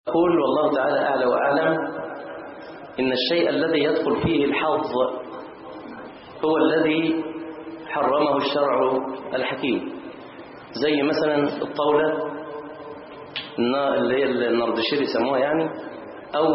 يقول والله تعالى أعلى وأعلم إن الشيء الذي يدخل فيه الحظ هو الذي حرمه الشرع الحكيم زي مثلا الطاولة اللي هي النردشير يسموها يعني أو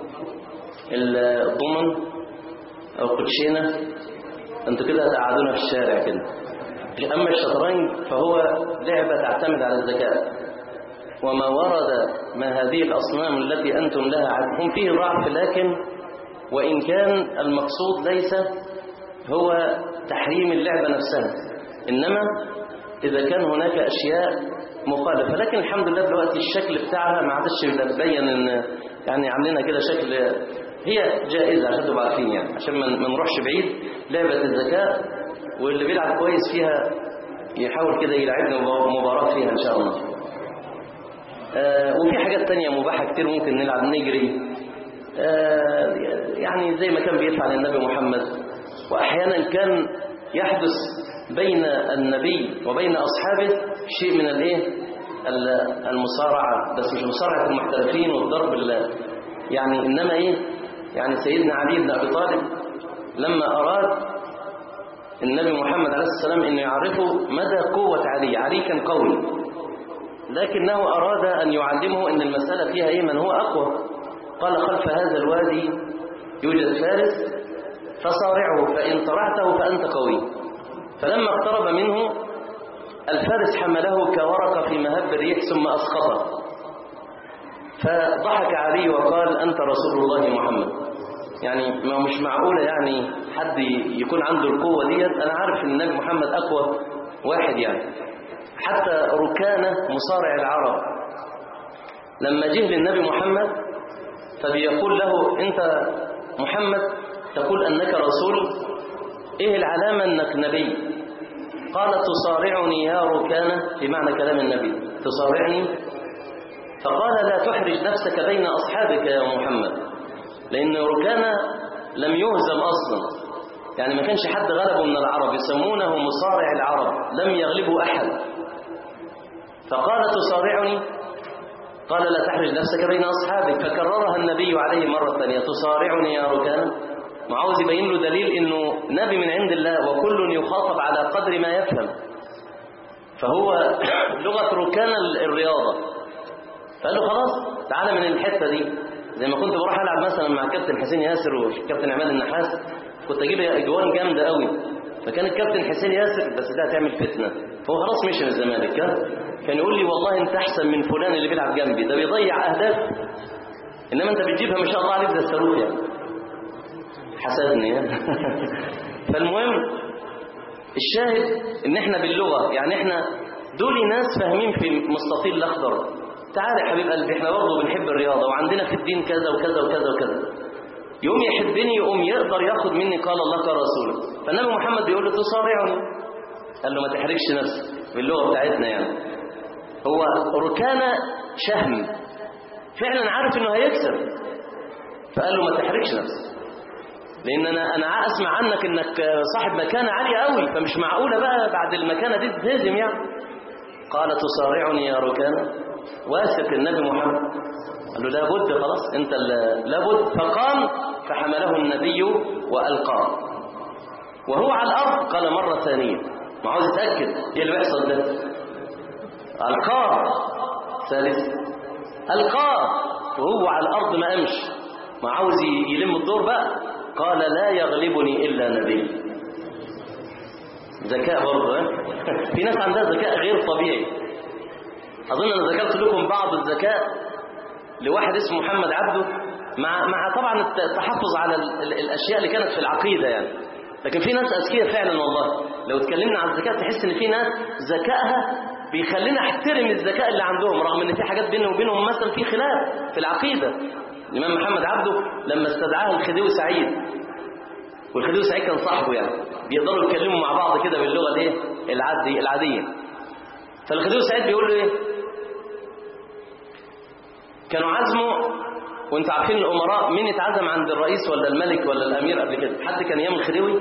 الضمن أو الكوتشينة أنتوا كده هتقعدونا في الشارع كده أما الشطرنج فهو لعبة تعتمد على الذكاء وما ورد من هذه الأصنام التي أنتم لها عدهم فيه ضعف لكن وإن كان المقصود ليس هو تحريم اللعبة نفسها إنما إذا كان هناك أشياء مخالفة لكن الحمد لله دلوقتي الشكل بتاعها ما عادش تبين إن يعني عاملينها كده شكل هي جائزة عشان تبقوا عارفين يعني عشان ما نروحش بعيد لعبة الذكاء واللي بيلعب كويس فيها يحاول كده يلعبنا مباراة فيها إن شاء الله آه وفي حاجات تانية مباحة كتير ممكن نلعب نجري آه يعني زي ما كان بيفعل النبي محمد وأحيانا كان يحدث بين النبي وبين أصحابه شيء من الايه المصارعة بس مش مصارعة المحترفين والضرب يعني إنما إيه يعني سيدنا علي بن أبي طالب لما أراد النبي محمد عليه السلام أن يعرفه مدى قوة علي علي كان قوي لكنه أراد أن يعلمه أن المسألة فيها إيه من هو أقوى قال خلف هذا الوادي يوجد فارس فصارعه فإن صرعته فأنت قوي فلما اقترب منه الفارس حمله كورقة في مهب الريح ثم أسقطه فضحك علي وقال أنت رسول الله محمد يعني ما مش معقولة يعني حد يكون عنده القوة ديت أنا عارف أن النبي محمد أقوى واحد يعني حتى ركانة مصارع العرب لما جه للنبي محمد فبيقول له أنت محمد تقول أنك رسول إيه العلامة أنك نبي قال تصارعني يا ركانة في معنى كلام النبي تصارعني فقال لا تحرج نفسك بين أصحابك يا محمد لأن ركانة لم يهزم أصلا يعني ما كانش حد غلبه من العرب يسمونه مصارع العرب لم يغلبه أحد فقال تصارعني قال لا تحرج نفسك بين أصحابك فكررها النبي عليه مرة ثانية تصارعني يا ركانة ما عاوز يبين له دليل انه نبي من عند الله وكل يخاطب على قدر ما يفهم فهو لغة ركان الرياضة فقال له خلاص تعالى من الحتة دي زي ما كنت بروح ألعب مثلا مع كابتن حسين ياسر وكابتن عماد النحاس كنت أجيب أجوان جامدة قوي فكان الكابتن حسين ياسر بس ده هتعمل فتنة هو خلاص مشي من الزمالك كان يقول لي والله انت احسن من فلان اللي بيلعب جنبي ده بيضيع اهداف انما انت بتجيبها ما شاء الله عليك ده الصاروخ يعني حسدني فالمهم الشاهد ان احنا باللغة يعني احنا دول ناس فاهمين في مستطيل الاخضر تعالى يا حبيب قلبي احنا برضه بنحب الرياضة وعندنا في الدين كذا وكذا وكذا وكذا يوم يحبني يقوم يقدر ياخد مني قال الله قال رسوله فالنبي محمد بيقول له تصارعني قال له ما تحرجش نفسك باللغة بتاعتنا يعني هو ركانة شهم فعلا عارف انه هيكسب فقال له ما تحرجش نفسك لان انا انا اسمع عنك انك صاحب مكانه عاليه قوي فمش معقوله بقى بعد المكانه دي تهزم يعني قال تصارعني يا ركان واثق النبي محمد قال له لابد خلاص انت لابد فقام فحمله النبي والقاه وهو على الارض قال مره ثانيه ما عاوز يتاكد ايه اللي بيحصل ده القاه ثالث القاه وهو على الارض ما قامش ما عاوز يلم الدور بقى قال لا يغلبني إلا نبي ذكاء برضه في ناس عندها ذكاء غير طبيعي أظن أنا ذكرت لكم بعض الذكاء لواحد اسمه محمد عبده مع مع طبعا التحفظ على الأشياء اللي كانت في العقيدة يعني لكن في ناس أذكياء فعلا والله لو اتكلمنا عن الذكاء تحس إن في ناس ذكائها بيخلينا احترم الذكاء اللي عندهم رغم إن في حاجات بيننا وبينهم مثلا في خلاف في العقيدة الإمام محمد عبده لما استدعاه الخديوي سعيد والخديوي سعيد كان صاحبه يعني بيقدروا يتكلموا مع بعض كده باللغة الايه العادي العادية فالخديوي سعيد بيقول له ايه كانوا عزموا وانت عارفين الأمراء مين يتعزم عند الرئيس ولا الملك ولا الأمير قبل كده حد كان ايام الخديوي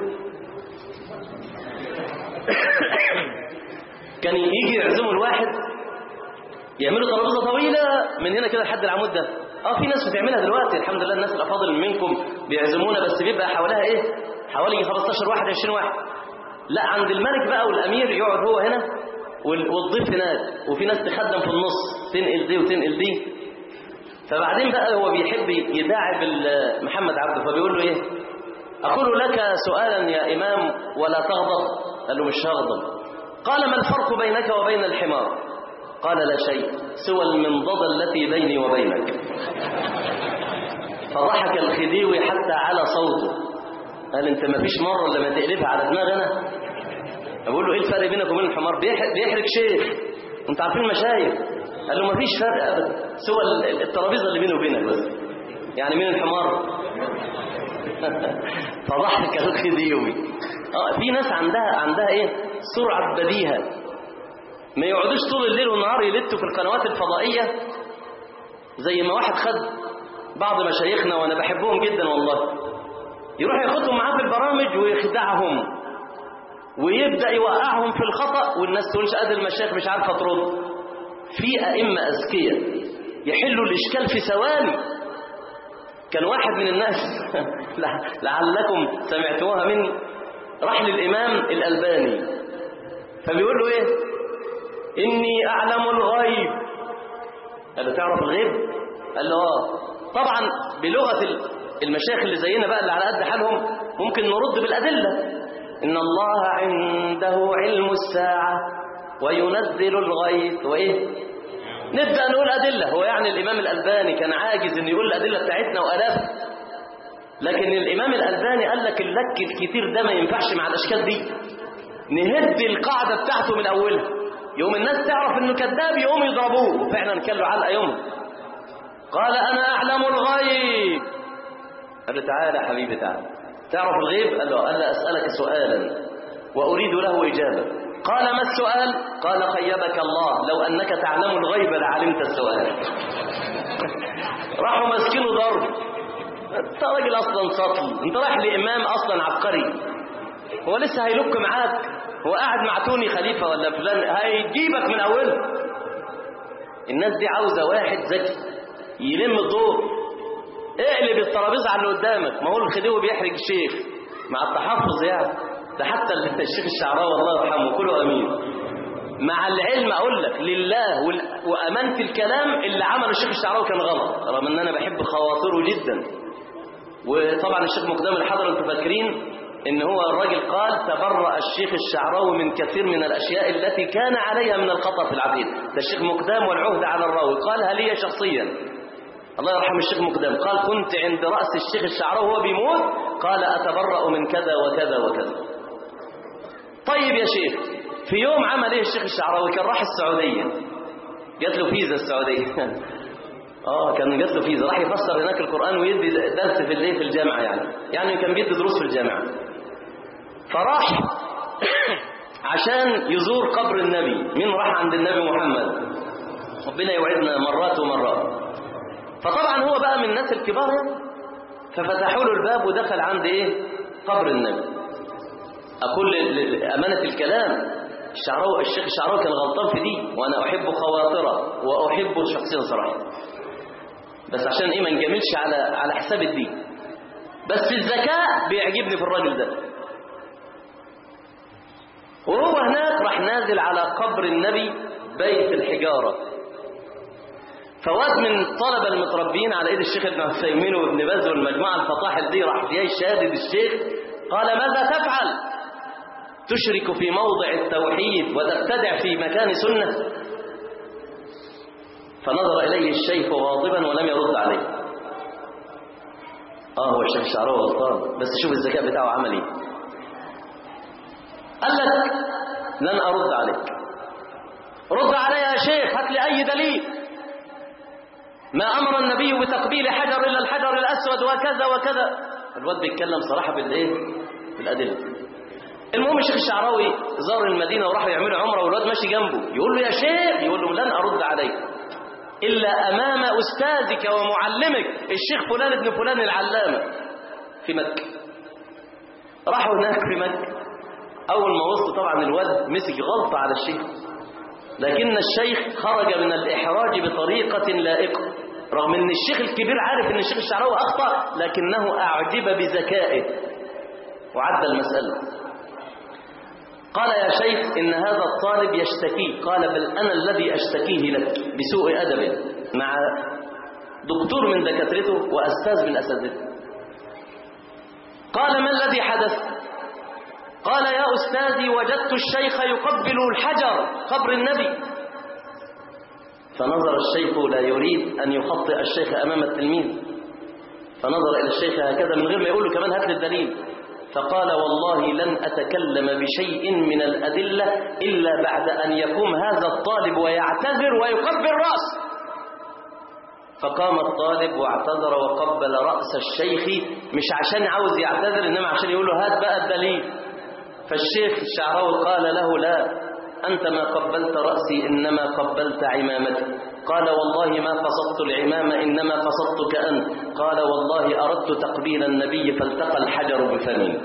كان يجي يعزموا الواحد يعملوا ترابيزه طويله من هنا كده لحد العمود ده اه في ناس بتعملها دلوقتي الحمد لله الناس الافاضل منكم بيعزمونا بس بيبقى حواليها ايه حوالي 15 واحد 20 واحد لا عند الملك بقى والامير يقعد هو هنا وال- والضيف هناك وفي ناس تخدم في النص تنقل دي وتنقل دي فبعدين بقى هو بيحب يداعب ال- محمد عبده فبيقول له ايه اقول لك سؤالا يا امام ولا تغضب قال له مش هغضب قال ما الفرق بينك وبين الحمار قال لا شيء سوى المنضدة التي بيني وبينك فضحك الخديوي حتى على صوته قال انت ما فيش مرة لما تقلبها على دماغ انا اقول له ايه الفرق بينك وبين الحمار بيحرق, بيحرق شيخ انت عارفين المشايخ قال له ما فيش فرق ابدا سوى ال- الترابيزه اللي بيني وبينك بس يعني مين الحمار فضحك الخديوي اه في ناس عندها عندها ايه سرعه بديهه ما يقعدوش طول الليل والنهار يلتوا في القنوات الفضائيه زي ما واحد خد بعض مشايخنا وانا بحبهم جدا والله يروح ياخدهم معاه في البرامج ويخدعهم ويبدا يوقعهم في الخطا والناس تقولش ادي المشايخ مش عارفه ترد في ائمه اذكياء يحلوا الاشكال في ثواني كان واحد من الناس لع- لعلكم سمعتوها مني راح للامام الالباني فبيقول له ايه اني اعلم الغيب قال له تعرف الغيب قال له اه طبعا بلغه ال- المشايخ اللي زينا بقى اللي على قد حالهم ممكن نرد بالادله ان الله عنده علم الساعه وينزل الغيث وايه نبدا نقول ادله هو يعني الامام الالباني كان عاجز انه يقول الادله بتاعتنا والاف لكن الامام الالباني قال لك اللك الكتير ده ما ينفعش مع الاشكال دي نهد القاعده بتاعته من اولها يوم الناس تعرف انه كذاب يقوم يضربوه وفعلا كان له علقه يوم قال انا اعلم الغيب قال له تعالى يا حبيبي تعالى تعرف الغيب قال له قال له اسالك سؤالا واريد له اجابه قال ما السؤال قال خيبك الله لو انك تعلم الغيب لعلمت السؤال راحوا ماسكينه ضرب انت راجل اصلا سطل انت رايح لامام اصلا عبقري هو لسه هيلك معاك هو قاعد مع توني خليفه ولا فلان هيجيبك من اوله الناس دي عاوزه واحد ذكي يلم الدور اقلب الترابيزه على اللي قدامك ما هو الخديوي بيحرج الشيخ مع التحفظ يعني ده حتى الشيخ الشعراوي الله يرحمه كله امين مع العلم اقول لك لله وال- وامانه الكلام اللي عمله الشيخ الشعراوي كان غلط رغم ان انا بحب خواطره جدا وطبعا الشيخ مقدام الحضر انتم فاكرين ان هو الراجل قال تبرأ الشيخ الشعراوي من كثير من الاشياء التي كان عليها من الخطأ في العقيده ده الشيخ مقدام والعهد على الراوي قالها لي شخصيا الله يرحم الشيخ مقدام قال كنت عند رأس الشيخ الشعراوي وهو بيموت قال أتبرأ من كذا وكذا وكذا طيب يا شيخ في يوم عمل ايه الشيخ الشعراوي كان راح السعودية جات له فيزا السعودية اه كان جات له فيزا راح يفسر هناك القرآن ويدي درس في الايه في الجامعة يعني يعني كان بيدي دروس في الجامعة فراح عشان يزور قبر النبي مين راح عند النبي محمد ربنا يوعدنا مرات ومرات فطبعا هو بقى من الناس الكبار يعني ففتحوا له الباب ودخل عند ايه قبر النبي اقول ل- ل- امانه الكلام الشعراوي الشيخ الشعراوي كان غلطان في دي وانا احب خواطره واحبه شخصيا صراحه بس عشان ايه ما نجاملش على على حساب الدين بس الذكاء بيعجبني في الراجل ده وهو هناك راح نازل على قبر النبي بيت الحجاره فواد من طلبة المتربيين على ايد الشيخ ابن عثيمين وابن باز والمجموعة الفطاحل دي راح جاي شادد الشيخ قال ماذا تفعل تشرك في موضع التوحيد وتبتدع في مكان سنة فنظر إليه الشيخ غاضبا ولم يرد عليه اه هو الشيخ الشعراوي غلطان بس شوف الذكاء بتاعه عمل ايه قال لك لن ارد عليك رد علي يا شيخ هات لي اي دليل ما أمر النبي بتقبيل حجر إلا الحجر الأسود وكذا وكذا الواد بيتكلم صراحة بالإيه؟ بالأدلة المهم الشيخ الشعراوي زار المدينة وراح يعمل عمرة والواد ماشي جنبه يقول له يا شيخ يقول له لن أرد عليك إلا أمام أستاذك ومعلمك الشيخ فلان ابن فلان العلامة في مكة راحوا هناك في مكة أول ما وصلوا طبعا الواد مسك غلطة على الشيخ لكن الشيخ خرج من الإحراج بطريقة لائقة رغم أن الشيخ الكبير عارف أن الشيخ الشعراوي أخطأ لكنه أعجب بذكائه وعد المسألة قال يا شيخ إن هذا الطالب يشتكي قال بل أنا الذي أشتكيه لك بسوء أدب مع دكتور من دكاترته وأستاذ من أساتذته قال ما الذي حدث قال يا أستاذي وجدت الشيخ يقبل الحجر قبر النبي فنظر الشيخ لا يريد أن يخطئ الشيخ أمام التلميذ فنظر إلى الشيخ هكذا من غير ما يقول له كمان هات لي الدليل فقال والله لن أتكلم بشيء من الأدلة إلا بعد أن يقوم هذا الطالب ويعتذر ويقبل رأسه فقام الطالب واعتذر وقبل رأس الشيخ مش عشان عاوز يعتذر إنما عشان يقول له هات بقى الدليل فالشيخ الشعراوي قال له لا أنت ما قبلت رأسي إنما قبلت عمامتي قال والله ما قصدت العمامة إنما قصدتك أنت قال والله أردت تقبيل النبي فالتقى الحجر بفمي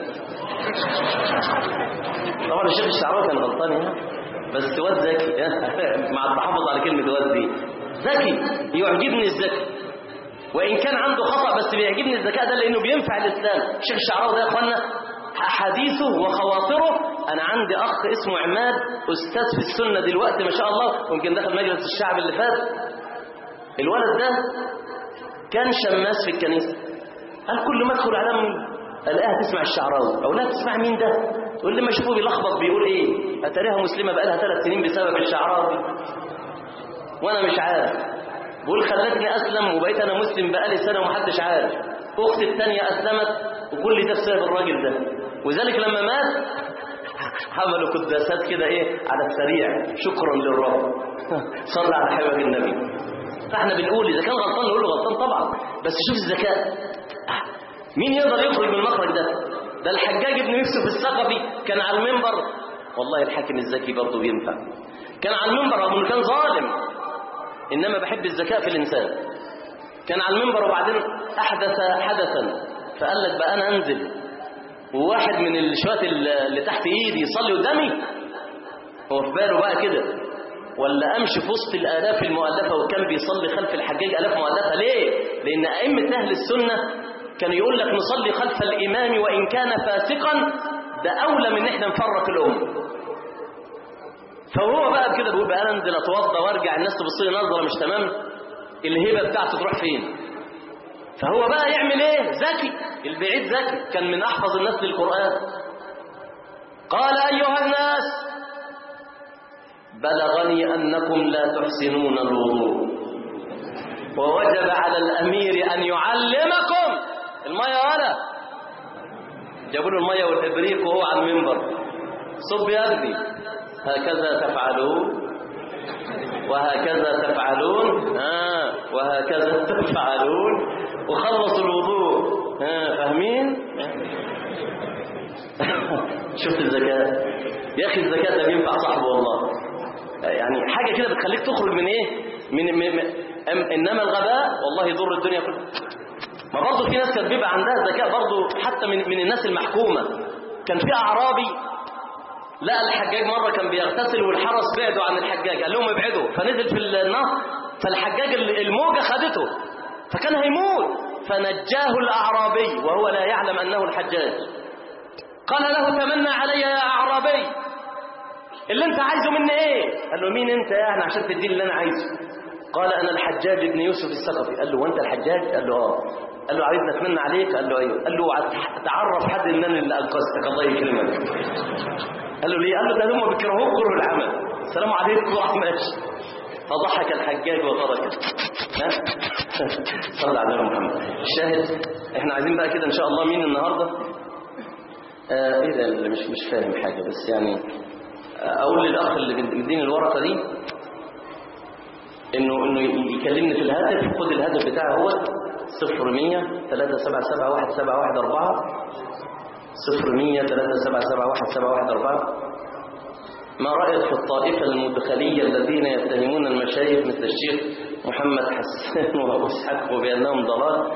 طبعا الشيخ الشعراوي كان غلطان هنا بس واد ذكي مع التحفظ على كلمة واد دي ذكي يعجبني الذكي وإن كان عنده خطأ بس بيعجبني الذكاء ده لأنه بينفع الإسلام الشيخ الشعراوي ده يا إخوانا أحاديثه وخواطره أنا عندي أخ اسمه عماد أستاذ في السنة دلوقتي ما شاء الله ويمكن دخل مجلس الشعب اللي فات الولد ده كان شماس في الكنيسة قال كل ما أدخل على ألاقيها تسمع الشعراوي أو لا تسمع مين ده تقول لي ما اشوفه بيلخبط بيقول إيه أتاريها مسلمة بقالها ثلاث سنين بسبب الشعراوي وأنا مش عارف بقول خلتني أسلم وبقيت أنا مسلم بقالي سنة ومحدش عارف أختي الثانية أسلمت وكل ده بسبب الراجل ده وذلك لما مات حملوا قداسات كده ايه على السريع شكرا للرب صلى على حبيبك النبي فاحنا بنقول اذا كان غلطان نقول له غلطان طبعا بس شوف الذكاء مين يقدر يخرج من المخرج ده ده الحجاج ابن يوسف الثقفي كان على المنبر والله الحاكم الذكي برضه بينفع كان على المنبر رغم انه كان ظالم انما بحب الذكاء في الانسان كان على المنبر وبعدين احدث حدثا فقال لك بقى انا انزل وواحد من الشوات اللي تحت ايدي يصلي قدامي هو في باله بقى كده ولا امشي في وسط الالاف المؤلفه وكان بيصلي خلف الحجاج الاف مؤلفه ليه لان ائمه اهل السنه كانوا يقول لك نصلي خلف الامام وان كان فاسقا ده اولى من احنا نفرق الامه فهو بقى كده بيقول بقى انا انزل اتوضى وارجع الناس تبص لي نظره مش تمام الهبه بتاعته تروح فين فهو بقى يعمل ايه ذكي البعيد ذكي كان من احفظ الناس للقران قال ايها الناس بلغني انكم لا تحسنون الوضوء ووجب على الامير ان يعلمكم الميه ولا جابوا له الميه والابريق وهو على المنبر صب يا ابني هكذا تفعلون وهكذا تفعلون ها وهكذا تفعلون وخلصوا الوضوء ها فاهمين شفت الذكاء يا اخي الذكاء ده بينفع صاحبه والله يعني حاجه كده بتخليك تخرج من ايه من, من, من انما الغباء والله يضر الدنيا كلها ما برضه في ناس كانت بيبقى عندها ذكاء برضه حتى من من الناس المحكومه كان في اعرابي لقى الحجاج مرة كان بيغتسل والحرس بعدوا عن الحجاج قال لهم ابعدوا فنزل في النهر فالحجاج الموجة خدته فكان هيموت فنجاه الأعرابي وهو لا يعلم أنه الحجاج قال له تمنى علي يا أعرابي اللي انت عايزه مني ايه قال له مين انت يعني عشان تديني اللي انا عايزه قال انا الحجاج ابن يوسف الثقفي قال له وانت الحجاج قال له اه قال له عايز اتمنى عليك قال له ايوه قال له تعرف حد ان انا اللي انقذتك الله يكرمك قال له ليه قال له ده هم بيكرهوك كره العمل السلام عليكم وراح ماشي فضحك الحجاج وترك ها صلى على النبي محمد الشاهد احنا عايزين بقى كده ان شاء الله مين النهارده آه ايه ده اللي مش مش فاهم حاجه بس يعني آه اقول للاخ اللي مديني الورقه دي انه انه يكلمني في الهاتف خد الهاتف بتاعي هو 0100 377 1714 صفر مية ثلاثة سبعة سبعة واحد سبعة واحد أربعة ما رأيك في الطائفة المدخلية الذين يتهمون المشايخ مثل الشيخ محمد حسان وأبو إسحاق بأنهم ضلال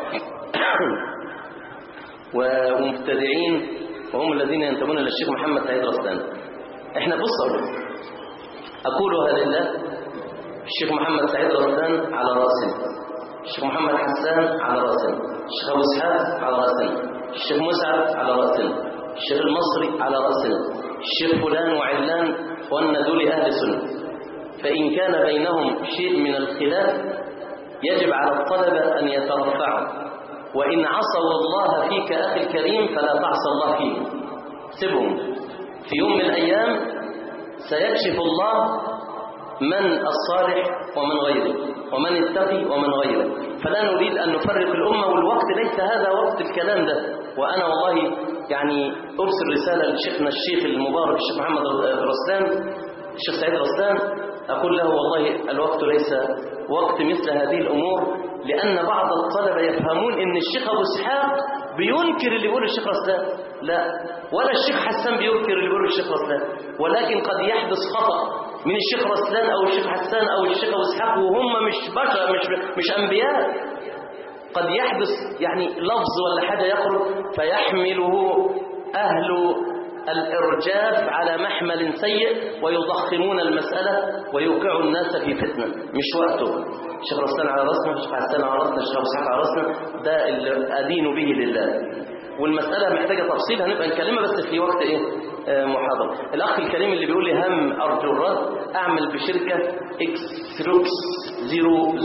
ومبتدعين وهم الذين ينتمون للشيخ محمد سعيد رسلان احنا بص أقول أقولها لله الشيخ محمد سعيد رسلان على رأسنا الشيخ محمد حسان على رأسنا الشيخ أبو إسحاق على رأسنا الشيخ مسعد على رأسنا الشيخ المصري على رأسنا الشيخ فلان وعلان وأن دول أهل سنة فإن كان بينهم شيء من الخلاف يجب على الطلبة أن يترفعوا وإن عصوا الله فيك أخي الكريم فلا تعصى الله فيه سبهم في يوم من الأيام سيكشف الله من الصالح ومن غيره ومن اتقي ومن غيره فلا نريد أن نفرق الأمة والوقت ليس هذا وقت الكلام ده وأنا والله يعني أرسل رسالة لشيخنا الشيخ المبارك الشيخ محمد رسلان الشيخ سعيد رسلان أقول له والله الوقت ليس وقت مثل هذه الأمور لأن بعض الطلبة يفهمون أن الشيخ أبو إسحاق بينكر اللي بيقوله الشيخ رسلان لا ولا الشيخ حسان بينكر اللي بيقوله الشيخ رسلان ولكن قد يحدث خطأ من الشيخ رسلان أو الشيخ حسان أو الشيخ أبو إسحاق وهم مش بشر مش, مش أنبياء قد يحدث يعني لفظ ولا حاجة يخرج فيحمله أهل الإرجاف على محمل سيء ويضخمون المسألة ويوقعوا الناس في فتنة مش وقته الشيخ رسلان على رأسنا الشيخ حسان على رأسنا الشيخ أبو على رأسنا ده اللي أدين به لله والمسألة محتاجة تفصيل هنبقى نكلمها بس في وقت إيه آه محاضرة الأخ الكريم اللي بيقول لي هم أرجو الرد أعمل بشركة إكستروكس زيرو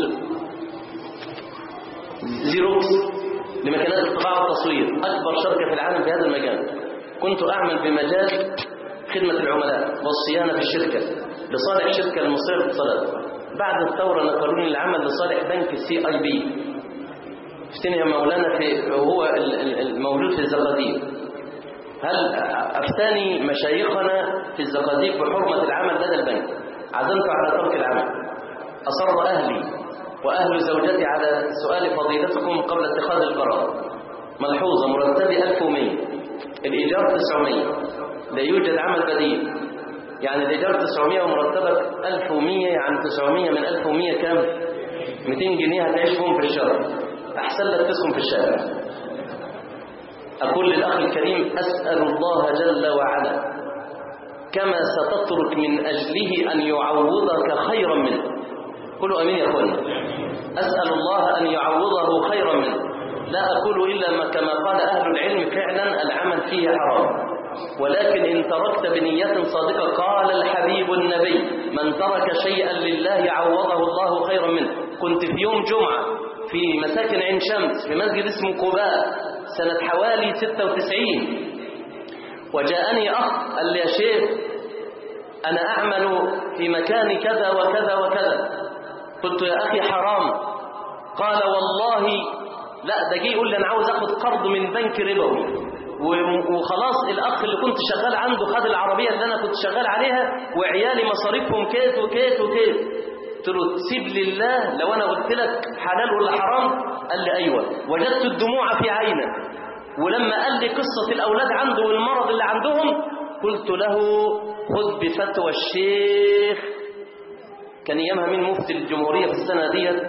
زيروكس لمكانات الطباعة والتصوير أكبر شركة في العالم في هذا المجال كنت أعمل بمجال خدمة العملاء والصيانة في الشركة لصالح الشركة المصرية للاتصالات بعد الثورة نقلوني العمل لصالح بنك السي اي بي افتني يا مولانا في وهو الموجود في الزقازيق هل أفتاني مشايخنا في الزقازيق بحرمة العمل لدى البنك عزمت على ترك العمل أصر أهلي وأهل زوجتي على سؤال فضيلتكم قبل اتخاذ القرار ملحوظة مرتبي 1100 الإيجار 900 لا يوجد عمل بديل يعني الإيجار 900 ومرتبك 1100 يعني 900 من 1100 كام 200 جنيه هتعيش فيهم في الشهر أحسن لك تسكن في الشارع أقول للأخ الكريم أسأل الله جل وعلا كما ستترك من أجله أن يعوضك خيرا منه قولوا أمين يا أخوانا أسأل الله أن يعوضه خيرا منه لا أقول إلا ما كما قال أهل العلم فعلا العمل فيه حرام ولكن إن تركت بنية صادقة قال الحبيب النبي من ترك شيئا لله عوضه الله خيرا منه كنت في يوم جمعة في مساكن عين شمس في مسجد اسمه قباء سنة حوالي 96 وجاءني أخ قال لي يا شيخ أنا أعمل في مكان كذا وكذا وكذا قلت يا أخي حرام قال والله لا ده جه يقول لي أنا عاوز أخد قرض من بنك ربوي وخلاص الأخ اللي كنت شغال عنده خد العربية اللي أنا كنت شغال عليها وعيالي مصاريفهم كيت وكيت وكيت قلت له تسيب لله لو أنا قلت لك حلال ولا حرام قال لي أيوة وجدت الدموع في عينه ولما قال لي قصة الأولاد عنده والمرض اللي عندهم قلت له خذ بفتوى الشيخ كان ايامها مين مفتي الجمهورية في السنة ديت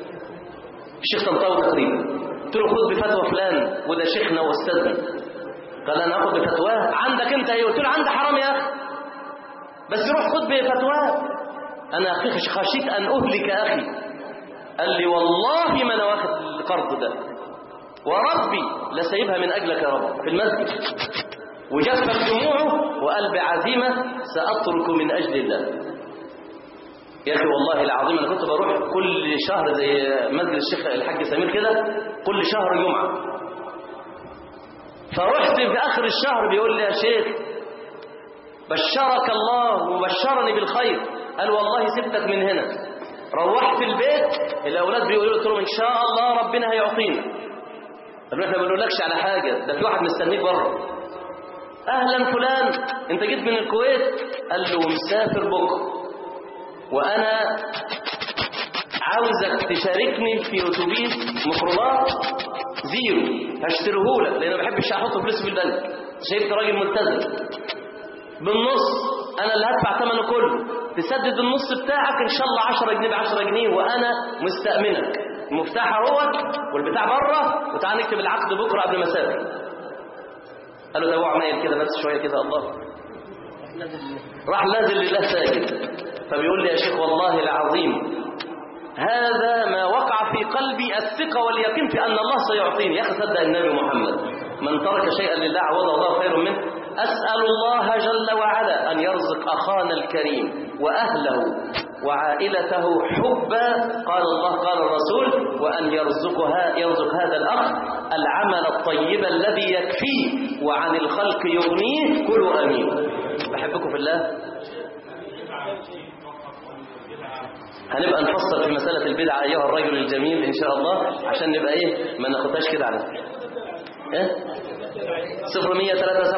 الشيخ طنطاوي تقريبا قلت له خذ بفتوى فلان وده شيخنا واستاذنا قال انا اخذ بفتواه عندك انت ايه قلت له عندي حرام يا اخي بس روح خذ بفتواه انا اخي خشيت ان اهلك اخي قال لي والله ما انا واخد القرض ده وربي لسيبها من اجلك يا رب في المسجد وجفت دموعه وقال بعزيمه ساترك من اجل الله يا اخي والله العظيم انا كنت بروح كل شهر زي مسجد الشيخ الحاج سمير كده كل شهر جمعه فرحت في اخر الشهر بيقول لي يا شيخ بشرك الله وبشرني بالخير قال والله سبتك من هنا روحت البيت الاولاد بيقولوا قلت لهم ان شاء الله ربنا هيعطينا طب احنا ما بنقولكش على حاجه ده في واحد مستنيك بره اهلا فلان انت جيت من الكويت قال له مسافر بكره وانا عاوزك تشاركني في اتوبيس ميكروباص زيرو هشتريهولك لان ما بحبش احط فلوس في البنك شايف راجل ملتزم بالنص انا اللي هدفع ثمنه كله تسدد النص بتاعك ان شاء الله 10 جنيه ب 10 جنيه وانا مستأمنك المفتاح اهوت والبتاع بره وتعال نكتب العقد بكره قبل ما اسافر قال له ده هو عمايل كده بس شويه كده الله راح نازل لله ساجد فبيقول لي يا شيخ والله العظيم هذا ما وقع في قلبي الثقة واليقين في أن الله سيعطيني يا أخي صدق النبي محمد من ترك شيئا لله عوضه الله خير منه أسأل الله جل وعلا أن يرزق أخانا الكريم وأهله وعائلته حبا قال الله قال الرسول وأن يرزقها يرزق هذا الأخ العمل الطيب الذي يكفيه وعن الخلق يغنيه كلوا أمين بحبكم في الله هنبقى نفصل في مسألة البدعة أيها الرجل الجميل إن شاء الله عشان نبقى إيه ما ناخدهاش كده على إيه 0137